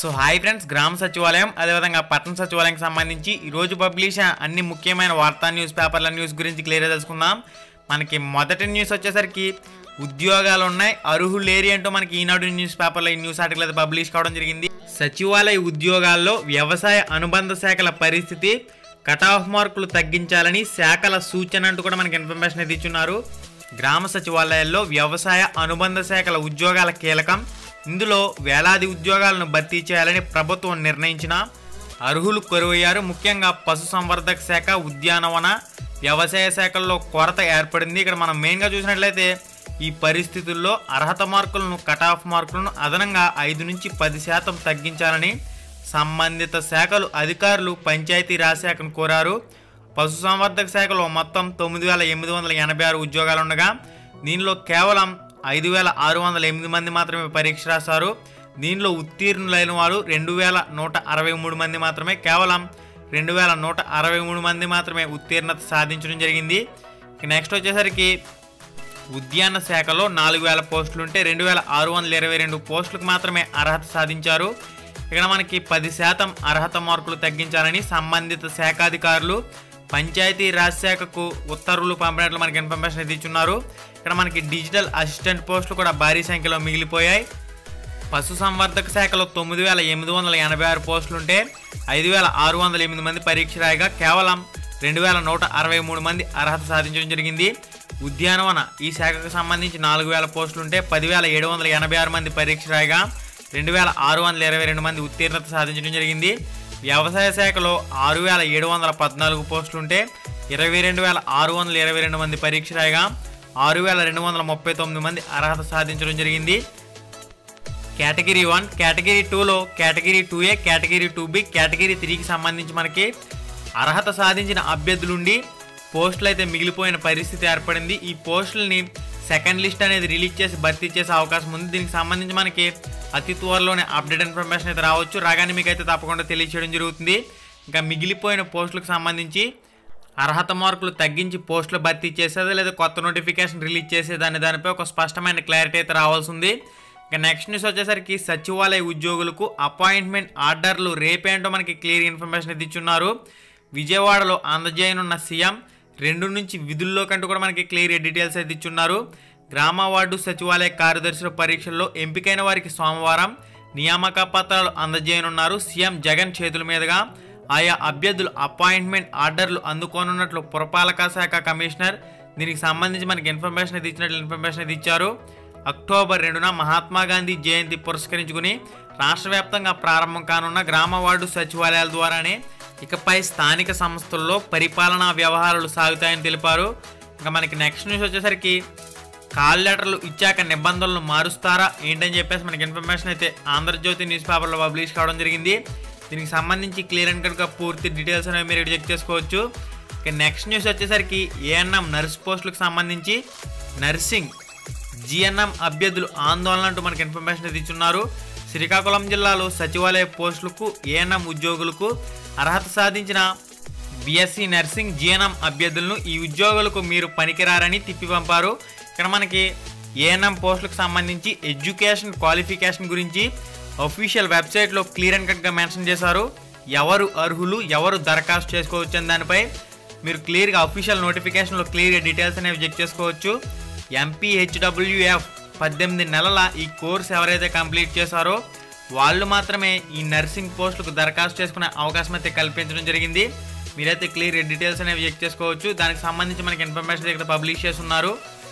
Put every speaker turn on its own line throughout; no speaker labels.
so hi friends గ్రామ సచివాలయం అదేవిధంగా పట్టణ సచివాలయంకి సంబంధించి ఈరోజు పబ్లిష్ అయిన అన్ని ముఖ్యమైన వార్తా న్యూస్ పేపర్ల న్యూస్ గురించి క్లియర్గా తెలుసుకుందాం మనకి మొదటి న్యూస్ వచ్చేసరికి ఉద్యోగాలు ఉన్నాయి అర్హులు లేరి అంటూ మనకి ఈనాడు న్యూస్ పేపర్లో ఈ న్యూస్ ఆర్టికల్ అయితే పబ్లిష్ కావడం జరిగింది సచివాలయ ఉద్యోగాల్లో వ్యవసాయ అనుబంధ శాఖల పరిస్థితి కట్ ఆఫ్ మార్కులు తగ్గించాలని శాఖల సూచన అంటూ కూడా మనకి ఇన్ఫర్మేషన్ అయితే ఇచ్చున్నారు గ్రామ సచివాలయాల్లో వ్యవసాయ అనుబంధ శాఖల ఉద్యోగాల కీలకం ఇందులో వేలాది ఉద్యోగాలను భర్తీ చేయాలని ప్రభుత్వం నిర్ణయించిన అర్హులు కొరువయ్యారు ముఖ్యంగా పశుసంవర్ధక శాఖ ఉద్యానవన వ్యవసాయ శాఖల్లో కొరత ఏర్పడింది ఇక్కడ మనం మెయిన్గా చూసినట్లయితే ఈ పరిస్థితుల్లో అర్హత మార్కులను కట్ ఆఫ్ మార్కులను అదనంగా ఐదు నుంచి పది శాతం తగ్గించాలని సంబంధిత శాఖలు అధికారులు పంచాయతీ రాజ్ శాఖను కోరారు పశుసంవర్ధక శాఖలో మొత్తం తొమ్మిది వేల ఎనిమిది వందల ఎనభై ఆరు ఉద్యోగాలు ఉండగా దీనిలో కేవలం ఐదు వేల ఆరు వందల ఎనిమిది మంది మాత్రమే పరీక్ష రాశారు దీనిలో ఉత్తీర్ణులైన వారు రెండు వేల నూట అరవై మూడు మంది మాత్రమే కేవలం రెండు వేల నూట అరవై మూడు మంది మాత్రమే ఉత్తీర్ణత సాధించడం జరిగింది ఇక నెక్స్ట్ వచ్చేసరికి ఉద్యాన శాఖలో నాలుగు వేల పోస్టులు ఉంటే రెండు వేల ఆరు వందల ఇరవై రెండు పోస్టులకు మాత్రమే అర్హత సాధించారు ఇక్కడ మనకి పది శాతం అర్హత మార్కులు తగ్గించాలని సంబంధిత శాఖాధికారులు పంచాయతీ రాజ్ శాఖకు ఉత్తర్వులు పంపినట్లు మనకి ఇన్ఫర్మేషన్ అయితే ఇచ్చున్నారు ఇక్కడ మనకి డిజిటల్ అసిస్టెంట్ పోస్టులు కూడా భారీ సంఖ్యలో మిగిలిపోయాయి పశుసంవర్ధక శాఖలో తొమ్మిది వేల ఎనిమిది వందల ఎనభై ఆరు పోస్టులుంటే ఐదు వేల ఆరు వందల ఎనిమిది మంది పరీక్ష రాయగా కేవలం రెండు వేల నూట అరవై మూడు మంది అర్హత సాధించడం జరిగింది ఉద్యానవన ఈ శాఖకు సంబంధించి నాలుగు వేల పోస్టులుంటే పదివేల ఏడు వందల ఎనభై ఆరు మంది పరీక్ష రాయగా రెండు వేల ఆరు వందల ఇరవై రెండు మంది ఉత్తీర్ణత సాధించడం జరిగింది వ్యవసాయ శాఖలో ఆరు వేల ఏడు వందల పద్నాలుగు పోస్టులుంటే ఇరవై రెండు వేల ఆరు వందల ఇరవై రెండు మంది పరీక్ష రాయగా ఆరు వేల రెండు వందల ముప్పై తొమ్మిది మంది అర్హత సాధించడం జరిగింది కేటగిరీ వన్ కేటగిరీ టూలో category two A category two B category త్రీకి సంబంధించి మనకి అర్హత సాధించిన అభ్యర్థులుండి పోస్టులు అయితే మిగిలిపోయిన పరిస్థితి ఏర్పడింది ఈ పోస్టులని సెకండ్ లిస్ట్ అనేది రిలీజ్ చేసి భర్తీ చేసే అవకాశం ఉంది దీనికి సంబంధించి మనకి అతి త్వరలోనే అప్డేట్ ఇన్ఫర్మేషన్ అయితే రావచ్చు రాగానే మీకు అయితే తప్పకుండా తెలియచేయడం జరుగుతుంది ఇంకా మిగిలిపోయిన పోస్టులకు సంబంధించి అర్హత మార్కులు తగ్గించి పోస్టులు భర్తీ చేసేది లేదా కొత్త నోటిఫికేషన్ రిలీజ్ చేసేదాన్ని దానిపై ఒక స్పష్టమైన క్లారిటీ అయితే రావాల్సి ఉంది ఇక నెక్స్ట్ న్యూస్ వచ్చేసరికి సచివాలయ ఉద్యోగులకు అపాయింట్మెంట్ ఆర్డర్లు రేపేంటో మనకి క్లియర్ ఇన్ఫర్మేషన్ అయితే ఇచ్చున్నారు విజయవాడలో అందజేయనున్న సీఎం రెండు నుంచి విధుల్లో కంటూ కూడా మనకి క్లియర్ డీటెయిల్స్ అయితే ఇచ్చున్నారు గ్రామ వార్డు సచివాలయ కార్యదర్శుల పరీక్షల్లో ఎంపికైన వారికి సోమవారం నియామక పత్రాలు అందజేయనున్నారు సీఎం జగన్ చేతుల మీదుగా ఆయా అభ్యర్థులు అపాయింట్మెంట్ ఆర్డర్లు అందుకోనున్నట్లు పురపాలక శాఖ కమిషనర్ దీనికి సంబంధించి మనకి ఇన్ఫర్మేషన్ అయితే ఇచ్చినట్లు ఇన్ఫర్మేషన్ అయితే ఇచ్చారు అక్టోబర్ రెండున మహాత్మా గాంధీ జయంతి పురస్కరించుకుని రాష్ట్ర వ్యాప్తంగా ప్రారంభం కానున్న గ్రామ వార్డు సచివాలయాల ద్వారానే ఇకపై స్థానిక సంస్థల్లో పరిపాలనా వ్యవహారాలు సాగుతాయని తెలిపారు ఇంకా మనకి నెక్స్ట్ న్యూస్ వచ్చేసరికి కాల్ లెటర్లు ఇచ్చాక నిబంధనలు మారుస్తారా ఏంటని చెప్పేసి మనకి ఇన్ఫర్మేషన్ అయితే ఆంధ్రజ్యోతి న్యూస్ పేపర్లో పబ్లిష్ కావడం జరిగింది దీనికి సంబంధించి క్లియర్ అండ్ కట్గా పూర్తి డీటెయిల్స్ అనేవి మీరు చెక్ చేసుకోవచ్చు ఇక నెక్స్ట్ న్యూస్ వచ్చేసరికి ఏఎన్ఎం నర్స్ పోస్టులకు సంబంధించి నర్సింగ్ జిఎన్ఎం అభ్యర్థులు ఆందోళన అంటూ మనకి ఇన్ఫర్మేషన్ అయితే ఇచ్చున్నారు శ్రీకాకుళం జిల్లాలో సచివాలయ పోస్టులకు ఏఎన్ఎం ఉద్యోగులకు అర్హత సాధించిన బీఎస్సీ నర్సింగ్ జిఎన్ఎం అభ్యర్థులను ఈ ఉద్యోగులకు మీరు పనికిరారని తిప్పి పంపారు ఇక్కడ మనకి ఏఎన్ఎం పోస్టులకు సంబంధించి ఎడ్యుకేషన్ క్వాలిఫికేషన్ గురించి అఫీషియల్ వెబ్సైట్లో క్లియర్ అండ్ కట్గా మెన్షన్ చేశారు ఎవరు అర్హులు ఎవరు దరఖాస్తు చేసుకోవచ్చు అని దానిపై మీరు క్లియర్గా అఫీషియల్ నోటిఫికేషన్లో క్లియర్గా డీటెయిల్స్ అనేవి చెక్ చేసుకోవచ్చు ఎంపీహెచ్డబ్ల్యూఎఫ్ పద్దెనిమిది నెలల ఈ కోర్స్ ఎవరైతే కంప్లీట్ చేశారో వాళ్ళు మాత్రమే ఈ నర్సింగ్ పోస్టులకు దరఖాస్తు చేసుకునే అవకాశం అయితే కల్పించడం జరిగింది మీరైతే క్లియర్ డీటెయిల్స్ అనేవి చెక్ చేసుకోవచ్చు దానికి సంబంధించి మనకి ఇన్ఫర్మేషన్ ఇక్కడ పబ్లిష్ చేస్తున్నారు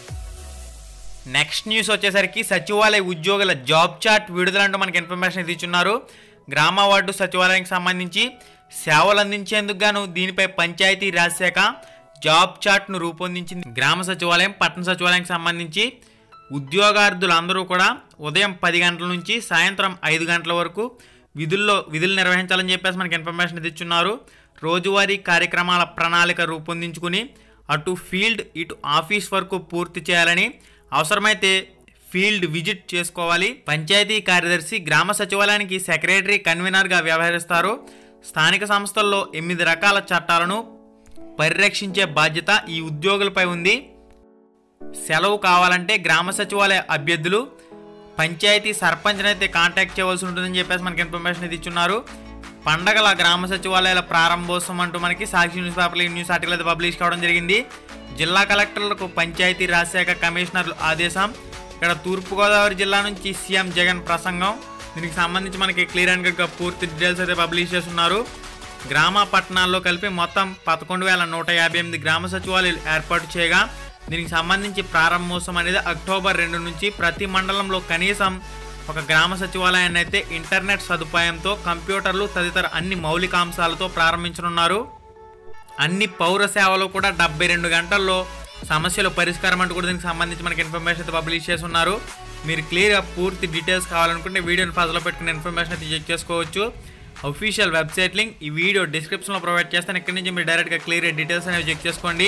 నెక్స్ట్ న్యూస్ వచ్చేసరికి సచివాలయ ఉద్యోగుల జాబ్ చార్ట్ విడుదల అంటూ మనకి ఇన్ఫర్మేషన్ ఇది ఇచ్చున్నారు గ్రామ వార్డు సచివాలయానికి సంబంధించి సేవలు అందించేందుకు గాను దీనిపై పంచాయతీ రాజ్ శాఖ జాబ్ చార్ట్ను రూపొందించింది గ్రామ సచివాలయం పట్టణ సచివాలయానికి సంబంధించి ఉద్యోగార్థులందరూ కూడా ఉదయం పది గంటల నుంచి సాయంత్రం ఐదు గంటల వరకు విధుల్లో విధులు నిర్వహించాలని చెప్పేసి మనకి ఇన్ఫర్మేషన్ ఇది ఇచ్చున్నారు రోజువారీ కార్యక్రమాల ప్రణాళిక రూపొందించుకుని అటు ఫీల్డ్ ఇటు ఆఫీస్ వరకు పూర్తి చేయాలని అవసరమైతే ఫీల్డ్ విజిట్ చేసుకోవాలి పంచాయతీ కార్యదర్శి గ్రామ సచివాలయానికి సెక్రటరీ కన్వీనర్గా వ్యవహరిస్తారు స్థానిక సంస్థల్లో ఎనిమిది రకాల చట్టాలను పరిరక్షించే బాధ్యత ఈ ఉద్యోగులపై ఉంది సెలవు కావాలంటే గ్రామ సచివాలయ అభ్యర్థులు పంచాయతీ సర్పంచ్ని అయితే కాంటాక్ట్ చేయవలసి ఉంటుందని చెప్పేసి మనకి ఇన్ఫర్మేషన్ అయితే ఇచ్చున్నారు పండగల గ్రామ సచివాలయాల ప్రారంభోత్సవం అంటూ మనకి సాక్షి న్యూస్ పేపర్లో ఈ న్యూస్ ఆర్టికల్ అయితే పబ్లిష్ కావడం జరిగింది జిల్లా కలెక్టర్లకు పంచాయతీ రాజశాఖ కమిషనర్లు ఆదేశం ఇక్కడ తూర్పుగోదావరి జిల్లా నుంచి సీఎం జగన్ ప్రసంగం దీనికి సంబంధించి మనకి క్లియర్ అండ్ గా పూర్తి డీటెయిల్స్ అయితే పబ్లిష్ చేస్తున్నారు గ్రామ పట్టణాల్లో కలిపి మొత్తం పదకొండు వేల నూట యాభై ఎనిమిది గ్రామ సచివాలయాలు ఏర్పాటు చేయగా దీనికి సంబంధించి ప్రారంభోత్సవం అనేది అక్టోబర్ రెండు నుంచి ప్రతి మండలంలో కనీసం ఒక గ్రామ సచివాలయాన్ని అయితే ఇంటర్నెట్ సదుపాయంతో కంప్యూటర్లు తదితర అన్ని మౌలిక అంశాలతో ప్రారంభించనున్నారు అన్ని పౌర సేవలు కూడా డెబ్బై రెండు గంటల్లో సమస్యల పరిష్కారం అంటూ కూడా దీనికి సంబంధించి మనకి ఇన్ఫర్మేషన్ అయితే పబ్లిష్ చేసి ఉన్నారు మీరు క్లియర్గా పూర్తి డీటెయిల్స్ కావాలనుకుంటే వీడియోని ఫస్ట్లో పెట్టుకున్న ఇన్ఫర్మేషన్ అయితే చెక్ చేసుకోవచ్చు అఫీషియల్ వెబ్సైట్ లింక్ ఈ వీడియో డిస్క్రిప్షన్లో ప్రొవైడ్ చేస్తాను ఇక్కడి నుంచి మీరు డైరెక్ట్గా క్లియర్గా డీటెయిల్స్ అనేవి చెక్ చేసుకోండి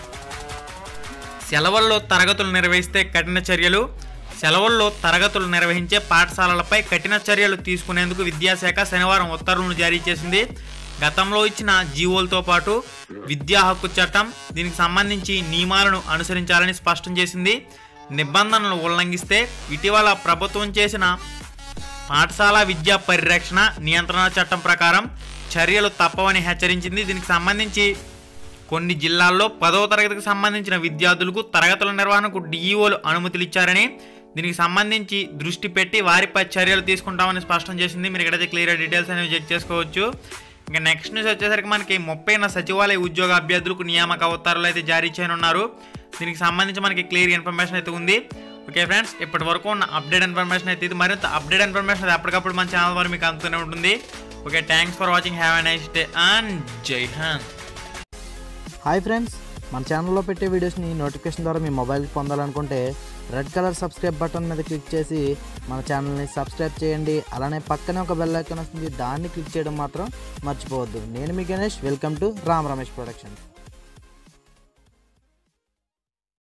సెలవుల్లో తరగతులు నిర్వహిస్తే కఠిన చర్యలు సెలవుల్లో తరగతులు నిర్వహించే పాఠశాలలపై కఠిన చర్యలు తీసుకునేందుకు విద్యాశాఖ శనివారం ఉత్తర్వులను జారీ చేసింది గతంలో ఇచ్చిన జీవోలతో పాటు విద్యా హక్కు చట్టం దీనికి సంబంధించి నియమాలను అనుసరించాలని స్పష్టం చేసింది నిబంధనలు ఉల్లంఘిస్తే ఇటీవల ప్రభుత్వం చేసిన పాఠశాల విద్యా పరిరక్షణ నియంత్రణ చట్టం ప్రకారం చర్యలు తప్పవని హెచ్చరించింది దీనికి సంబంధించి కొన్ని జిల్లాల్లో పదవ తరగతికి సంబంధించిన విద్యార్థులకు తరగతుల నిర్వహణకు డిఈఓలు అనుమతులు ఇచ్చారని దీనికి సంబంధించి దృష్టి పెట్టి వారిపై చర్యలు తీసుకుంటామని స్పష్టం చేసింది మీరు ఇక్కడైతే క్లియర్ డీటెయిల్స్ అనేవి చెక్ చేసుకోవచ్చు ఇంకా నెక్స్ట్ న్యూస్ వచ్చేసరికి మనకి ముప్పై సచివాలయ ఉద్యోగ అభ్యర్థులకు నియామక ఉత్తర్వులు అయితే జారీ చేయనున్నారు దీనికి సంబంధించి మనకి క్లియర్ ఇన్ఫర్మేషన్ అయితే ఉంది ఓకే ఫ్రెండ్స్ ఇప్పటి వరకు ఉన్న అప్డేట్ ఇన్ఫర్మేషన్ అయితే ఇది మరింత అప్డేట్ ఇన్ఫర్మేషన్ అయితే ఎప్పటికప్పుడు మన ఛానల్ ద్వారా మీకు అందుతూనే ఉంటుంది okay thanks for watching have a nice day and jai Hind
hi friends మన ఛానల్లో పెట్టే వీడియోస్ని నోటిఫికేషన్ ద్వారా మీ మొబైల్కి పొందాలనుకుంటే రెడ్ కలర్ సబ్స్క్రైబ్ బటన్ మీద క్లిక్ చేసి మన ఛానల్ని సబ్స్క్రైబ్ చేయండి అలానే పక్కనే ఒక బెల్ ఐకాన్ వస్తుంది దాన్ని క్లిక్ చేయడం మాత్రం మర్చిపోవద్దు నేను మీ Ganesh welcome to Ram Ramesh productions